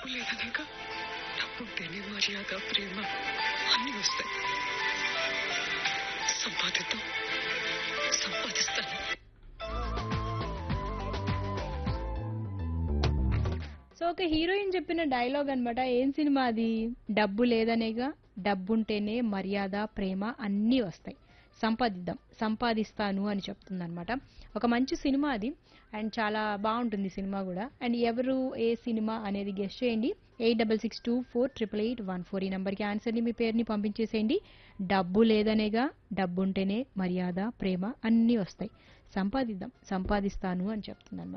డబ్బు లేదనేక డబ్బు ఉంటేనే మర్యాద ప్రేమ అన్నీ వస్తాయి సంపాదిద్దాం సంపాదిస్తాను సో ఒక హీరోయిన్ చెప్పిన డైలాగ్ అన్నమాట ఏం సినిమా అది డబ్బు లేదనేగా డబ్బుంటేనే మర్యాద ప్రేమ అన్నీ వస్తాయి సంపాదిద్దాం సంపాదిస్తాను అని చెప్తుందన్నమాట ఒక మంచి సినిమా అది అండ్ చాలా బాగుంటుంది సినిమా కూడా అండ్ ఎవరు ఏ సినిమా అనేది గెస్ట్ చేయండి eight double six two four triple eight one four ఈ నెంబర్కి ఆన్సర్ని మీ పేరుని పంపించేసేయండి డబ్బు లేదనేగా డబ్బు ఉంటేనే మర్యాద ప్రేమ అన్నీ వస్తాయి సంపాదిద్దాం సంపాదిస్తాను అని చెప్తుంది